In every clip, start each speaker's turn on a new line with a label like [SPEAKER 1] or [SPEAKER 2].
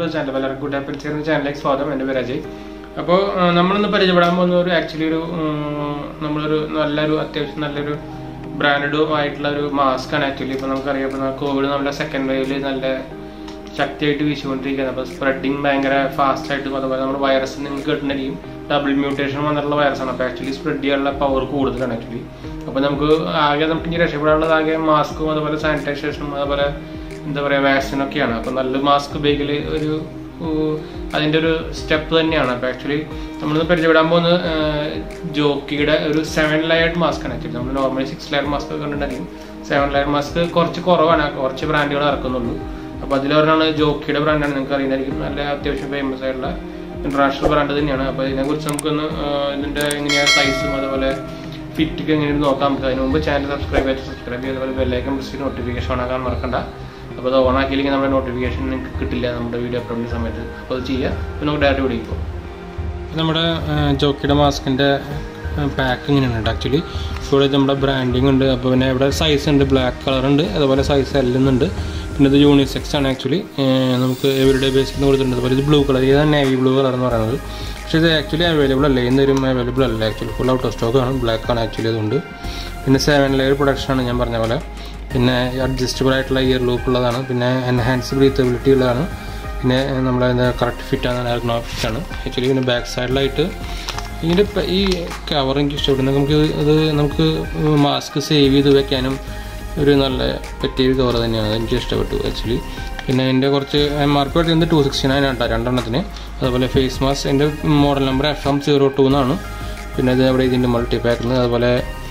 [SPEAKER 1] to channel പലർക്കും good apple ചേർന്ന ചാനലിലേക്ക് സ്വാഗതം എൻ്റെ പേര് അജയ് അപ്പോൾ നമ്മളിന്ന് പരിചയപ്പെടാൻ പോകുന്ന ഒരു ആക്ച്വലി ഒരു ഉം, നമ്മളൊരു നല്ലൊരു അത്യാവശ്യം നല്ലൊരു ബ്രാൻഡഡും ആയിട്ടുള്ള ഒരു മാസ്ക് ആണ് ആക്ച്വലി ഇപ്പോൾ നമുക്കറിയാം ഇപ്പോൾ കോവിഡ് നമ്മുടെ സെക്കൻഡ് വേവിൽ നല്ല ശക്തിയായിട്ട് വീശിക്കൊണ്ടിരിക്കുകയാണ് അപ്പോൾ സ്പ്രെഡിങ് ഭയങ്കര ഫാസ്റ്റ് ആയിട്ടും അതുപോലെ നമ്മുടെ വൈറസ് നിങ്ങൾക്ക് കിട്ടുന്നതായിരിക്കും ഡബിൾ മ്യൂട്ടേഷൻ വന്നിട്ടുള്ള വൈറസാണ് അപ്പോൾ ആക്ച്വലി സ്പ്രെഡ് ചെയ്യാനുള്ള പവർ കൂടുതലാണ് ആക്ച്വലി അപ്പോൾ നമുക്ക് ആകെ നമുക്ക് ഇനി രക്ഷപ്പെടാനുള്ളത് ആകെ മാസ്കും അതുപോലെ സാനിറ്റൈസേഷനും അതുപോലെ എന്താ പറയുക വാക്സിനൊക്കെയാണ് അപ്പോൾ നല്ല മാസ്ക് ഉപയോഗിക്കൽ ഒരു ഉം, അതിൻ്റെ ഒരു സ്റ്റെപ്പ് തന്നെയാണ് അപ്പോൾ ആക്ച്വലി നമ്മളിന്ന് പരിചയപ്പെടാൻ പോകുന്നത് ജോക്കിയുടെ ഒരു സെവൻ ലെയർഡ് മാസ്ക് ആണ് ആക്ച്വലി നമ്മൾ നോർമലി സിക്സ് ലെയർ മാസ്ക് കണ്ടിട്ടുണ്ടെങ്കിലും സെവൻ ലെയർ മാസ്ക് കുറച്ച് കുറവാണ് കുറച്ച് ബ്രാൻഡുകൾ ഇറക്കുന്നുള്ളൂ അപ്പോൾ അതിലൊരെണ്ണമാണ് ജോക്കിയുടെ ബ്രാൻഡാണ് നിങ്ങൾക്ക് അറിയുന്നതായിരിക്കും നല്ല അത്യാവശ്യം ഫേമസ് ആയിട്ടുള്ള ഇന്റർനാഷണൽ ബ്രാൻഡ് തന്നെയാണ് അപ്പോൾ ഇതിനെക്കുറിച്ച് നമുക്കൊന്ന് ആ, ഇതിൻ്റെ എങ്ങനെയാണ് സൈസും അതുപോലെ ഫിറ്റൊക്കെ എങ്ങനെയാണ് നോക്കാം നമുക്ക് അതിന് മുമ്പ് ചാനൽ സബ്സ്ക്രൈബ് ചെയ്ത് സബ്സ്ക്രൈബ് ചെയ്ത് അതുപോലെ ബെല്ലൈക്കൻ പ്രസ് ചെയ്ത് നോട്ടിഫിക്കേഷൻ ഓണാക്കാൻ മറക്കണ്ട അപ്പോൾ അത് ഓൺ ആക്കിയില്ലെങ്കിൽ നമ്മുടെ നോട്ടിഫിക്കേഷൻ നിങ്ങൾക്ക് കിട്ടില്ല നമ്മുടെ വീഡിയോ അപ്ലോഡ് ചെയ്യുന്ന സമയത്ത് അപ്പോൾ അത് ചെയ്യുക അപ്പോൾ നമുക്ക് ഡയറക്റ്റ് വീഡിയോ പോകും നമ്മുടെ ജോക്കിയുടെ മാസ്കിൻ്റെ പാക്ക് ഇങ്ങനെയാണ് ആക്ച്വലി ഇവിടെ നമ്മുടെ ബ്രാൻഡിങ് ഉണ്ട് അപ്പോൾ പിന്നെ ഇവിടെ സൈസ് ഉണ്ട് ബ്ലാക്ക് കളർ ഉണ്ട് അതുപോലെ സൈസ് എൽ എന്നുണ്ട് പിന്നെ ഇത് യൂണിസെക്സ് ആണ് ആക്ച്വലി നമുക്ക് എവരിഡേ ബേസിൽ കൊടുത്തിട്ടുണ്ട് അതുപോലെ ഇത് ബ്ലൂ കളർ ഇതാണ് നേവി ബ്ലൂ കളർ എന്ന് പറയുന്നത് പക്ഷേ ഇത് ആക്ച്വലി അവൈലബിൾ അല്ല ഇന്നൊരു അവൈലബിൾ അല്ല actually full out of stock ആണ് ബ്ലാക്ക് ആണ് ആക്ച്വലി അതുകൊണ്ട് പിന്നെ സെവൻ ലെയർ പ്രൊഡക്ഷൻ ആണ് ഞാൻ പറഞ്ഞ പോലെ പിന്നെ അഡ്ജസ്റ്റബിൾ ആയിട്ടുള്ള ഇയർ ലൂപ്പ് ഉള്ളതാണ് പിന്നെ എൻഹാൻസ് ബ്രീത്തബിലിറ്റി ഉള്ളതാണ് പിന്നെ നമ്മുടെ എന്താ കറക്റ്റ് ഫിറ്റ് ആണ് എർഗണോ ഫിറ്റ് ആണ് ആക്ച്വലി പിന്നെ ബാക്ക് സൈഡിലായിട്ട് ഇതിൻ്റെ പ- ഈ കവർ എനിക്ക് ഇഷ്ടപ്പെടുന്നത് നമുക്ക് ഇത് ഇത് നമുക്ക് മാസ്ക് സേവ് ചെയ്ത് വെക്കാനും ഒരു നല്ല പറ്റിയ ഒരു കവർ തന്നെയാണ് അത് എനിക്ക് ഇഷ്ടപ്പെട്ടു ആക്ച്വലി പിന്നെ എൻ്റെ കുറച്ച് എം ആർ പി വരുന്നത് ടു സിക്സ്റ്റി നയൻ ആണ് രണ്ടെണ്ണത്തിന് അതുപോലെ ഫേസ് മാസ്ക് എൻ്റെ model number F M zero two എന്നാണ് പിന്നെ ഇത് അവിടെ ഇതിൻ്റെ മൾട്ടി പാക്കിൽ അതുപോലെ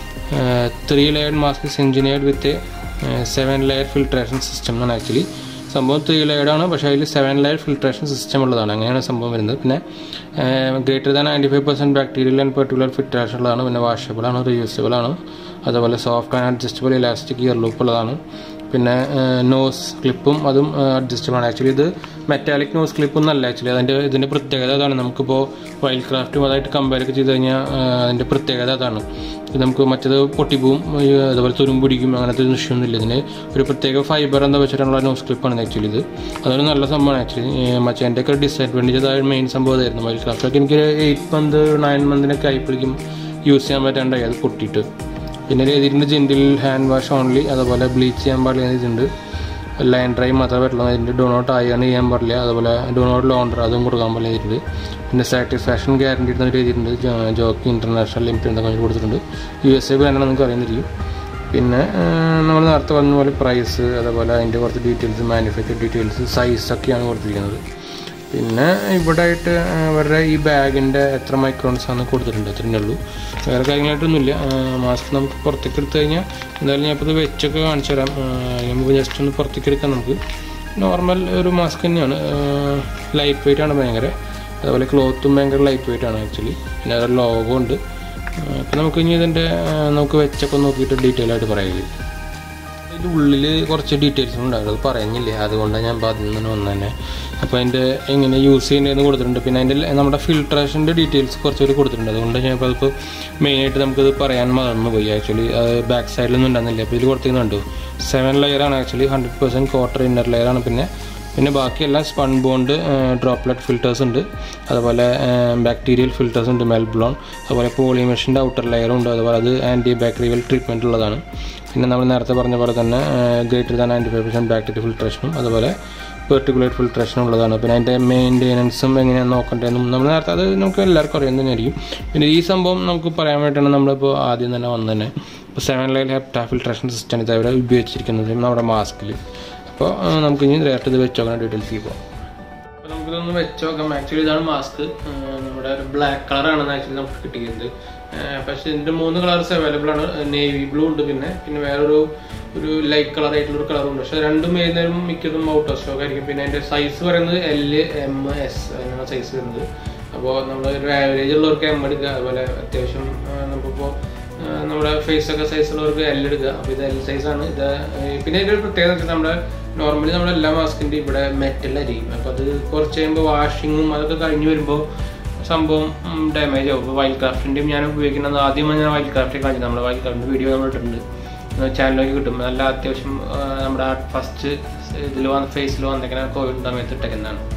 [SPEAKER 1] three layer mask is engineered with seven layer filtration system എന്നാണ് ആക്ച്വലി സംഭവം ത്രീ ലെയർഡ് ആണ് പക്ഷേ അതിൽ സെവൻ ലെയർ ഫിൽട്രേഷൻ സിസ്റ്റം ഉള്ളതാണ് അങ്ങനെയാണ് സംഭവം വരുന്നത് പിന്നെ greater than ninety five percent bacterial and particular filtration ഉള്ളതാണ് പിന്നെ വാഷബിൾ ആണ് റീയൂസബിൾ ആണ് അതുപോലെ soft and adjustable elastic ear loop ഉള്ളതാണ് പിന്നെ നോസ് ക്ലിപ്പും അതും അഡ്ജസ്റ്റബിൾ ആണ് ആക്ച്വലി ഇത് മെറ്റാലിക് നോസ് ക്ലിപ്പ് ഒന്നല്ല ആക്ച്വലി അതിൻ്റെ ഇതിൻ്റെ പ്രത്യേകത അതാണ് നമുക്കിപ്പോൾ വൈൽഡ് ക്രാഫ്റ്റും അതായിട്ട് കമ്പയർ ഒക്കെ ചെയ്ത് കഴിഞ്ഞാൽ ആ, അതിൻ്റെ പ്രത്യേകത അതാണ് ഇത് നമുക്ക് മറ്റേത് പൊട്ടിപ്പോവും ഈ അതുപോലെ തുരുമ്പ് പിടിക്കും അങ്ങനത്തെ ഒരു വിഷയമൊന്നുമില്ല ഇതിന് ഒരു പ്രത്യേക ഫൈബർ എന്താ വെച്ചിട്ടുള്ള നോസ് ക്ലിപ്പാണ് ആക്ച്വലി ഇത് അതൊരു നല്ല സംഭവമാണ് ആക്ച്വലി മറ്റേ എൻ്റെ ഒക്കെ ഡിസഡ്വാൻറ്റേജ് അതായത് മെയിൻ സംഭവം അതായിരുന്നു വൈൽഡ് ക്രാഫ്റ്റൊക്കെ എനിക്ക് എയ്റ്റ് മന്ത് നയൻ മന്തിനൊക്കെ ആയപ്പോഴേക്കും യൂസ് ചെയ്യാൻ പറ്റാണ്ടായി അത് പൊട്ടിയിട്ട് പിന്നെ എഴുതിയിട്ടുണ്ട് ജെൻറ്റിൽ ഹാൻഡ് വാഷ് ഓൺലി അതുപോലെ ബ്ലീച്ച് ചെയ്യാൻ പാടില്ല എഴുതിയിട്ടുണ്ട് ലൈൻ ഡ്രൈ മാത്രമേ പറ്റുള്ളൂ അതിൻ്റെ ഡോ നോട്ട് അയൺ ചെയ്യാൻ പാടില്ല അതുപോലെ ഡോ നോട്ട് ലോണ്ടർ അതും കൊടുക്കാൻ പാടില്ല എഴുതിയിട്ടുണ്ട് പിന്നെ സാറ്റിസ്ഫാക്ഷൻ ഗ്യാരണ്ടി എടുത്തിട്ട് എഴുതിയിട്ടുണ്ട് ജോ- ജോക്കി ഇൻ്റർനാഷണൽ ലിമിറ്റഡ് എന്നൊക്കെ അതിൽ കൊടുത്തിട്ടുണ്ട് യു എസ് എ ബ്രാൻഡാണ് നിങ്ങൾക്ക് അറിയുന്നിരിക്കും പിന്നെ നമ്മൾ നേരത്തെ പറഞ്ഞ പോലെ പ്രൈസ് അതുപോലെ അതിൻ്റെ കുറച്ച് ഡീറ്റെയിൽസ് മാനുഫാക്ചർ ഡീറ്റെയിൽസ് സൈസൊക്കെയാണ് കൊടുത്തിരിക്കുന്നത് പിന്നെ ഇവിടെ ആയിട്ട് അവരുടെ ഈ ബാഗിൻ്റെ എത്ര മൈക്രോൺസ് ആണ് കൊടുത്തിട്ടുണ്ട് അത്രേ ഉള്ളൂ വേറെ കാര്യങ്ങളായിട്ടൊന്നുമില്ല മാസ്ക് നമുക്ക് പുറത്തേക്ക് എടുത്തു കഴിഞ്ഞാൽ എന്തായാലും ഞാൻ ഇപ്പോൾ ഇത് വെച്ചൊക്കെ കാണിച്ചു തരാം ആ, നമുക്ക് ജസ്റ്റ് ഒന്ന് പുറത്തേക്ക് എടുക്കാം നമുക്ക് നോർമൽ ഒരു മാസ്ക് തന്നെയാണ് ലൈറ്റ് വെയിറ്റ് ആണ് ഭയങ്കര അതുപോലെ ക്ലോത്തും ഭയങ്കര ലൈറ്റ് വെയിറ്റ് ആണ് ആക്ച്വലി പിന്നെ അതൊരു ലോഗോ ഉണ്ട് അപ്പോൾ നമുക്ക് ഇനി ഇതിൻ്റെ ആ, നമുക്ക് വെച്ചൊക്കെ നോക്കിയിട്ട് ഡീറ്റെയിൽ ആയിട്ട് പറയുക അതിൻ്റെ ഉള്ളിൽ കുറച്ച് ഡീറ്റെയിൽസ് ഉണ്ടാകും അത് പറയുന്നില്ല അതുകൊണ്ടാണ് ഞാൻ ഇപ്പോൾ അതിൽ നിന്ന് വന്നത് തന്നെ അപ്പോൾ അതിൻ്റെ എങ്ങനെ യൂസ് ചെയ്യുന്നതെന്ന് കൊടുത്തിട്ടുണ്ട് പിന്നെ അതിൻ്റെ നമ്മുടെ ഫിൽട്രേഷൻ്റെ ഡീറ്റെയിൽസ് കുറച്ചുകൂടി കൊടുത്തിട്ടുണ്ട് അതുകൊണ്ട് ഞാൻ ഇപ്പോൾ അതിപ്പോൾ മെയിനായിട്ട് നമുക്കത് പറയാൻ മറന്നു പോയി ആക്ച്വലി ബാക്ക് സൈഡിലൊന്നും ഉണ്ടാകുന്നില്ല അപ്പോൾ ഇതിൽ കൊടുത്തിരുന്നുണ്ട് സെവൻ ലെയറാണ് actually hundred percent quarter inner ലെയറാണ് പിന്നെ പിന്നെ ബാക്കിയെല്ലാം സ്പൺ ബോണ്ട് ഡ്രോപ്ലെറ്റ് ഫിൽറ്റേഴ്സ് ഉണ്ട് അതുപോലെ ബാക്ടീരിയൽ ഫിൽറ്റേഴ്സ് ഉണ്ട് മെൽബ്ലോൺ അതുപോലെ പോളിമെഷിൻ്റെ ഔട്ടർ ലെയറും ഉണ്ട് അതുപോലെ അത് ആൻറ്റി ബാക്ടീരിയൽ ട്രീറ്റ്മെൻറ്റ് ഉള്ളതാണ് പിന്നെ നമ്മൾ നേരത്തെ പറഞ്ഞ പോലെ തന്നെ greater than ninety five percent bacterial ഫിൽട്രേഷനും അതുപോലെ പെർട്ടിക്കുലേറ്റ് ഫിൽട്രേഷനും ഉള്ളതാണ് പിന്നെ അതിൻ്റെ മെയിൻ്റെനൻസും എങ്ങനെയാണ് നോക്കേണ്ടതെന്നും നമ്മൾ നേരത്തെ അത് നമുക്ക് എല്ലാവർക്കും അറിയാൻ തന്നെയായിരിക്കും പിന്നെ ഈ സംഭവം നമുക്ക് പറയാൻ വേണ്ടിയിട്ടാണ് നമ്മളിപ്പോൾ ആദ്യം തന്നെ വന്നത് തന്നെ ഇപ്പോൾ seven line hepta filtration system ഇത് അവർ ഉപയോഗിച്ചിരിക്കുന്നത് നമ്മുടെ മാസ്കിൽ അപ്പോൾ നമുക്ക് ഇനി ഡയറക്റ്റ് ഇത് വെച്ച് നോക്കണം ഡീറ്റെയിൽസ് പോകാം അപ്പോൾ നമുക്കിതൊന്ന് വെച്ച് നോക്കാം ആക്ച്വലി ഇതാണ് മാസ്ക് നമ്മുടെ ഒരു ബ്ലാക്ക് കളറാണ് ആക്ച്വലി നമുക്ക് കിട്ടിയത് പക്ഷേ ഇതിൻ്റെ മൂന്ന് കളേഴ്സ് അവൈലബിൾ ആണ് നേവി ബ്ലൂ ഉണ്ട് പിന്നെ പിന്നെ വേറൊരു ഒരു ലൈറ്റ് കളർ ആയിട്ടുള്ള ഒരു കളറുണ്ട് പക്ഷേ രണ്ടും വരുന്നതും മിക്കതും ഔട്ട് ഓഫ് സ്റ്റോക്ക് ആയിരിക്കും പിന്നെ അതിൻ്റെ സൈസ് പറയുന്നത് എൽ എം എസ് അങ്ങനെയാണ് സൈസ് വരുന്നത് അപ്പോൾ നമ്മൾ ഒരു ആവറേജ് ഉള്ളവർക്ക് എം എടുക്കുക അതുപോലെ അത്യാവശ്യം ആ, നമുക്കിപ്പോൾ ആ, നമ്മുടെ ഫേസ് ഒക്കെ സൈസ് ഉള്ളവർക്ക് എൽ എടുക്കുക അപ്പോൾ ഇത് എൽ സൈസ് ആണ് ഇത് ആ, പിന്നെ ഇതിൻ്റെ ഒരു പ്രത്യേകത വെച്ചാൽ നമ്മുടെ നോർമലി നമ്മുടെ എല്ലാ മാസ്കിൻ്റെ ഇവിടെ മെറ്റൽ ആയിരിക്കും അപ്പോൾ അത് കുറച്ച് കഴിയുമ്പോൾ വാഷിങ്ങും അതൊക്കെ കഴിഞ്ഞ് വരുമ്പോൾ സംഭവം ഡാമേജ് ആവും ഇപ്പോൾ വൈൽഡ് ക്രാഫ്റ്റിൻ്റെയും ഞാൻ ഉപയോഗിക്കുന്നത് ആദ്യം ഞാൻ വൈൽഡ് ക്രാഫ്റ്റ് കാണിച്ചു നമ്മുടെ വൈൽഡ് ക്രാഫ്റ്റിൻ്റെ വീഡിയോ നമ്മൾ ഇട്ടിട്ടുണ്ട് ചാനലിലേക്ക് കിട്ടും നല്ല അത്യാവശ്യം ആ, നമ്മുടെ ഫസ്റ്റ് ഇതിൽ വന്ന ഫേസിൽ വന്നേക്കുന്ന കോവിഡ് സമയത്ത് ഇട്ടേക്കുന്നതാണ്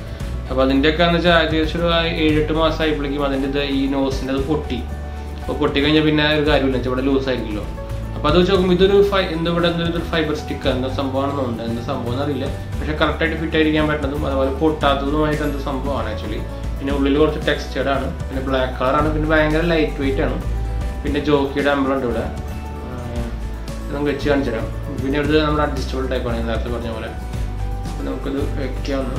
[SPEAKER 1] അപ്പോൾ അതിൻ്റെയൊക്കെ എന്ന് വെച്ചാൽ ഏകദേശം ഒരു ഏഴെട്ട് മാസം ആയപ്പോഴേക്കും അതിൻ്റെ ഇത് ഈ നോസിൻ്റെ അത് പൊട്ടി അപ്പോൾ പൊട്ടി കഴിഞ്ഞാൽ പിന്നെ ഒരു കാര്യമില്ല വെച്ചാൽ ഇവിടെ ലൂസ് ആയിരിക്കുമല്ലോ അപ്പോൾ അത് വെച്ച് നോക്കുമ്പോൾ ഇതൊരു ഫൈ എന്താ ഇവിടെ എന്തൊരു ഫൈബർ സ്റ്റിക്ക് എന്താ സംഭവമാണെന്ന് തോന്നുന്നത് എന്താ സംഭവം എന്നറിയില്ല പക്ഷെ കറക്റ്റായിട്ട് ഫിറ്റ് ആയിരിക്കാൻ പറ്റുന്നതും അതുപോലെ പൊട്ടാത്തതുമായിട്ട് എന്ത് സംഭവമാണ് ആക്ച്വലി പിന്നെ ഉള്ളിൽ കുറച്ച് ടെക്സ്റ്റേർഡ് ആണ് പിന്നെ ബ്ലാക്ക് കളറാണ് പിന്നെ ഭയങ്കര ലൈറ്റ് വെയിറ്റ് ആണ് പിന്നെ ജോക്കിയുടെ അമ്പലുണ്ട് ഇവിടെ ആഹ് ഇത് നമുക്ക് വെച്ച് കാണിച്ചു തരാം പിന്നെ ഇത് നമ്മുടെ അഡ്ജസ്റ്റബിൾ ടൈപ്പാണ് ഞാൻ നേരത്തെ പറഞ്ഞ പോലെ അപ്പോൾ നമുക്കിത് വെക്കാവുന്ന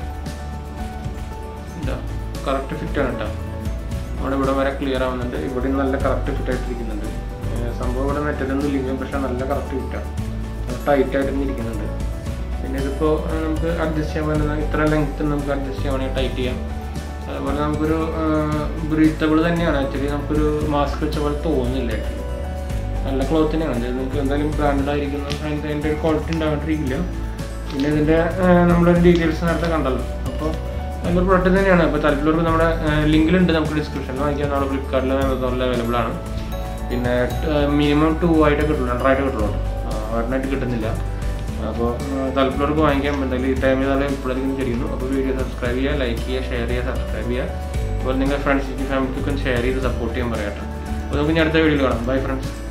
[SPEAKER 1] ഇതാ കറക്റ്റ് ഫിറ്റ് ആണ് കേട്ടോ നമ്മുടെ ഇവിടെ വരെ ക്ലിയർ ആവുന്നുണ്ട് ഇവിടെ നല്ല കറക്റ്റ് ഫിറ്റ് ആയിട്ടിരിക്കുന്നുണ്ട് ഏർ സംഭവം ഇവിടെ മെറ്റലൊന്നും ഇല്ലെങ്കിൽ പക്ഷെ നല്ല കറക്റ്റ് ഫിറ്റാണ് ടൈറ്റ് ആയിട്ട് തന്നെ ഇരിക്കുന്നുണ്ട് പിന്നെ ഇതിപ്പോൾ നമുക്ക് അഡ്ജസ്റ്റ് ചെയ്യാൻ പറ്റുന്ന ഇത്ര ലെങ്ത്ത് നമുക്ക് അഡ്ജസ്റ്റ് ചെയ്യാൻ വേണമെങ്കിൽ ടൈറ്റ് ചെയ്യാം അതുപോലെ നമുക്കൊരു ബ്രീത്തബിൾ തന്നെയാണ് ആക്ച്വലി നമുക്കൊരു മാസ്ക് വെച്ച പോലെ തോന്നുന്നില്ല ആക്ച്വലി നല്ല ക്ലോത്ത് തന്നെയാണ് ഇത് നിങ്ങൾക്ക് എന്തായാലും ബ്രാൻഡഡ് ആയിരിക്കുന്നു അതിൻ്റെ അതിൻ്റെ ഒരു ക്വാളിറ്റി ഉണ്ടാവാണ്ടിരിക്കില്ല പിന്നെ ഇതിൻ്റെ നമ്മളൊരു ഡീറ്റെയിൽസ് നേരത്തെ കണ്ടല്ലോ അപ്പോൾ നല്ലൊരു പ്രൊഡക്റ്റ് തന്നെയാണ് അപ്പോൾ താല്പര്യമുള്ളവർക്ക് നമ്മുടെ ലിങ്കിലുണ്ട് നമുക്ക് ഡിസ്ക്രിപ്ഷനിൽ വാങ്ങിക്കാൻ നമ്മുടെ ഫ്ലിപ്കാർട്ടിൽ ആമസോണിൽ അവൈലബിൾ ആണ് പിന്നെ മിനിമം ടു ആയിട്ട് കിട്ടുള്ളൂ രണ്ടായിട്ട് കിട്ടുള്ളൂ ഒരെണ്ണമായിട്ട് കിട്ടുന്നില്ല അപ്പോൾ താല്പര്യമുള്ളവർക്ക് വാങ്ങിക്കാം എന്തായാലും ഈ ടൈമിൽ നല്ല ഇപ്പോഴേക്കും ചെയ്യുന്നു അപ്പോൾ വീഡിയോ സബ്സ്ക്രൈബ് ചെയ്യുക ലൈക്ക് ചെയ്യുക ഷെയർ ചെയ്യുക സബ്സ്ക്രൈബ് ചെയ്യുക അതുപോലെ നിങ്ങളുടെ ഫ്രണ്ട്സിനും ഫാമിലിക്കൊക്കെ ഷെയർ ചെയ്ത് സപ്പോർട്ട് ചെയ്യാൻ പറയാം കേട്ടോ അപ്പോൾ നമുക്ക് ഇനി അടുത്ത വീഡിയോയിൽ കാണാം ബൈ ഫ്രണ്ട്സ്